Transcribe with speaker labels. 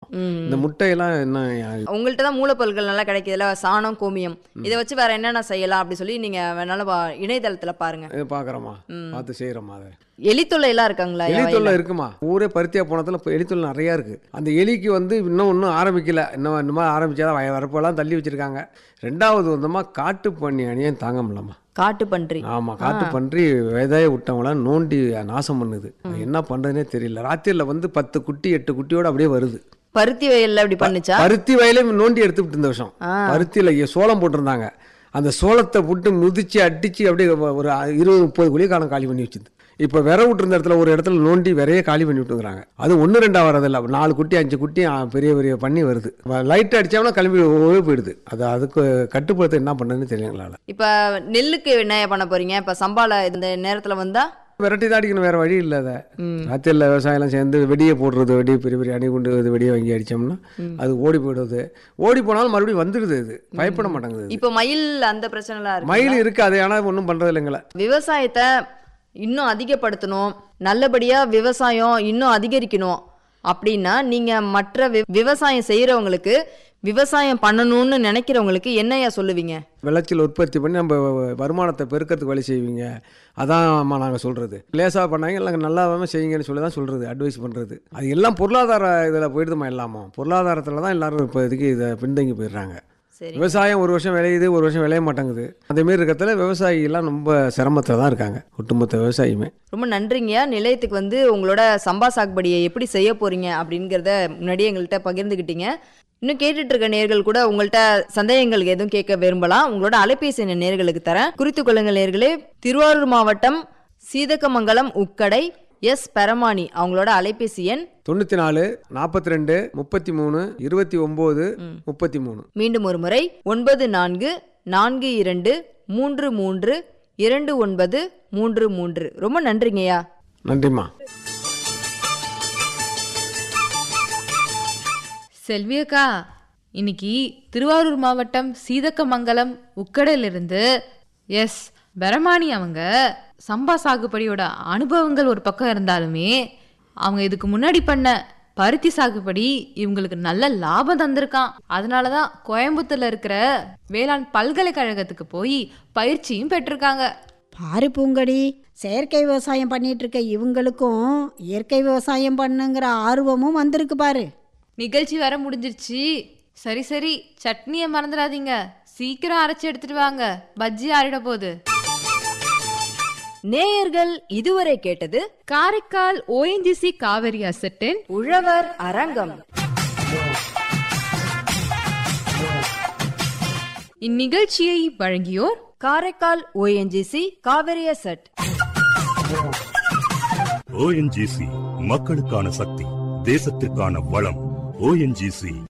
Speaker 1: இந்த முட்டையெல்லாம் என்ன
Speaker 2: உங்கள்கிட்ட தான் மூலப்பொருட்கள் நல்லா கிடைக்குதுல சாணம் கோமியம் இதை வச்சு வேற என்னென்ன செய்யலாம் அப்படி சொல்லி நீங்க வேணாலும் பா- இணையதளத்துல பாருங்க
Speaker 1: இது பார்க்குறோமா பார்த்து செய்கிறோமா அதை
Speaker 2: எலித்தொல்லை எல்லாம் இருக்காங்களா என்
Speaker 1: எலித்தொல்லை
Speaker 2: வயல்ல?
Speaker 1: இருக்குமா ஊரே பருத்தியா போனதுல இப்போ எலித்தொல்லை நிறையா இருக்கு அந்த எலிக்கு வந்து இன்னும் ஒன்றும் ஆரம்பிக்கல இன்னும் இன்னுமா ஆரம்பிச்சாதான் வய வரப்பெல்லாம் தள்ளி வச்சிருக்காங்க ரெண்டாவது வந்தோமா காட்டு பண்ணி அணியம் தாங்க முடியலம்மா
Speaker 2: காட்டு பன்றி
Speaker 1: ஆமா காட்டு பன்றி விதைய விட்டவங்களாம் நோண்டி நாசம் பண்ணுது அது என்ன பண்றதுனே தெரியல ராத்திரில வந்து பத்து குட்டி எட்டு குட்டியோட அப்படியே வருது
Speaker 2: பருத்தி வயல்ல இப்படி பண்ணுச்சா
Speaker 1: பருத்தி வயலையும் நோண்டி எடுத்துவிட்டு இந்த வருஷம் பருத்தியில இ- சோளம் போட்டிருந்தாங்க அந்த சோளத்தை போட்டு முதிச்சு அடிச்சு அப்படியே ஒ- ஒரு இருபது முப்பது குழி காலம் காலி பண்ணி வச்சிருந்து இப்போ விர விட்டுருந்த இடத்துல ஒரு இடத்துல நோண்டி விரைய காலி பண்ணி விட்டுங்கிறாங்க அது ஒன்று ரெண்டா வரதில்ல நாலு குட்டி அஞ்சு குட்டி ஆ, பெரிய பெரிய பண்ணி வருது லைட் அடிச்சாங்கன்னா கிளம்பி ஓடி போயிடுது அது அதுக்கு கட்டுப்படுத்த என்ன பண்ணுறதுன்னு தெரியலங்களால
Speaker 2: இப்ப நெல்லுக்கு என்ன பண்ண போறீங்க இப்ப சம்பால இந்த நேரத்துல வந்தா
Speaker 1: விரட்டி தான் அடிக்கணும் வேற வழி இல்லை அதை ராத்திரியில் விவசாயம்லாம் சேர்ந்து வெடியை போடுறது வெடி பெரிய பெரிய அணி கொண்டு இது வெடியை வாங்கி அடிச்சோம்னா அது ஓடி போயிடுது ஓடி போனாலும் மறுபடியும் வந்துடுது இது பயப்பட மாட்டேங்குது இது.
Speaker 2: இப்ப மயில் அந்த பிரச்சனை எல்லாம் இருக்கு
Speaker 1: மயில் இருக்கு அது ஆனால் ஒன்றும் பண்ணுறது இல்லைங்களே
Speaker 2: விவசாயத்தை இன்னும் அதிகப்படுத்தணும் நல்லபடியா விவசாயம் இன்னும் அதிகரிக்கணும் அப்படின்னா நீங்க மற்ற வி- விவசாயம் செய்யறவங்களுக்கு விவசாயம் பண்ணணும்னு நினைக்கிறவங்களுக்கு என்னையா சொல்லுவீங்க
Speaker 1: விளைச்சல் உற்பத்தி பண்ணி நம்ம வருமானத்தை பெருக்கிறதுக்கு வழி செய்வீங்க அதான் அம்மா நாங்கள் சொல்கிறது லேசாக பண்ணாங்க இல்லை நல்லா செய்யுங்கன்னு சொல்லி தான் சொல்கிறது அட்வைஸ் பண்ணுறது அது எல்லாம் பொருளாதார இதில் போயிடுதுமா எல்லாமும் பொருளாதாரத்தில் தான் எல்லாரும் இப்போதைக்கு இதை பின்தங்கி போயிடுறாங்க
Speaker 2: சரி
Speaker 1: விவசாயம் ஒரு வருஷம் விளையுது ஒரு வருஷம் விளைய மாட்டேங்குது அதே மாதிரி இருக்கிறதுல விவசாயிகள்லாம் ரொம்ப சிரமத்தில் தான் இருக்காங்க ஒட்டுமொத்த விவசாயியுமே
Speaker 2: ரொம்ப நன்றிங்கய்யா நிலையத்துக்கு வந்து உங்களோட சம்பா சாகுபடியை எப்படி செய்ய போறீங்க அப்படிங்கிறத முன்னாடியே எங்கள்கிட்ட பகிர்ந்துக்கிட்டீங்க இன்னும் கேட்டுட்டு இருக்க நேர்கள் கூட உங்கள்கிட்ட சந்தேகங்களுக்கு எதுவும் கேட்க விரும்பலாம் உங்களோட அலைபேசி எண் நேர்களுக்கு தரேன் குறித்து கொள்ளுங்கள் நேர்களே திருவாரூர் மாவட்டம் சீதக்கமங்கலம் உக்கடை எஸ் பரமானி அவங்களோட அலைபேசி எண்
Speaker 1: தொண்ணூற்றி நாலு நாற்பத்தி ரெண்டு முப்பத்தி மூணு இருபத்தி ஒம்பது முப்பத்தி மூணு
Speaker 2: மீண்டும் ஒரு முறை ஒன்பது நான்கு நான்கு இரண்டு மூன்று மூன்று இரண்டு ஒன்பது மூன்று மூன்று ரொம்ப நன்றிங்கய்யா
Speaker 1: நன்றிம்மா
Speaker 3: செல்வி அக்கா இன்னைக்கு திருவாரூர் மாவட்டம் சீதக்கமங்கலம் உக்கடையிலிருந்து எஸ் பெரமானி அவங்க சம்பா சாகுபடியோட அனுபவங்கள் ஒரு பக்கம் இருந்தாலுமே அவங்க இதுக்கு முன்னாடி பண்ண பருத்தி சாகுபடி இவங்களுக்கு நல்ல லாபம் தந்திருக்கான் அதனால தான் கோயம்புத்தூர்ல இருக்கிற வேளாண் பல்கலைக்கழகத்துக்கு போய் பயிற்சியும் பெற்றிருக்காங்க
Speaker 4: பாரு பூங்கடி செயற்கை விவசாயம் பண்ணிட்டு இருக்க இவங்களுக்கும் இயற்கை விவசாயம் பண்ணுங்கிற ஆர்வமும் வந்திருக்கு பாரு
Speaker 3: நிகழ்ச்சி வர முடிஞ்சிருச்சு சரி சரி சட்னியை மறந்துடாதீங்க சீக்கிரம் அரைச்சு எடுத்துட்டு வாங்க பஜ்ஜி ஆறிட போகுது
Speaker 2: நேயர்கள் இதுவரை கேட்டது
Speaker 3: காரைக்கால் ஓஎன்ஜிசி காவிரி அசட்டின்
Speaker 2: உழவர் அரங்கம்
Speaker 3: இந்நிகழ்ச்சியை வழங்கியோர்
Speaker 2: காரைக்கால் ஓஎன்ஜிசி காவிரிய செட்
Speaker 5: ஓஎன்ஜிசி மக்களுக்கான சக்தி தேசத்திற்கான வளம் ஓஎன்ஜிசி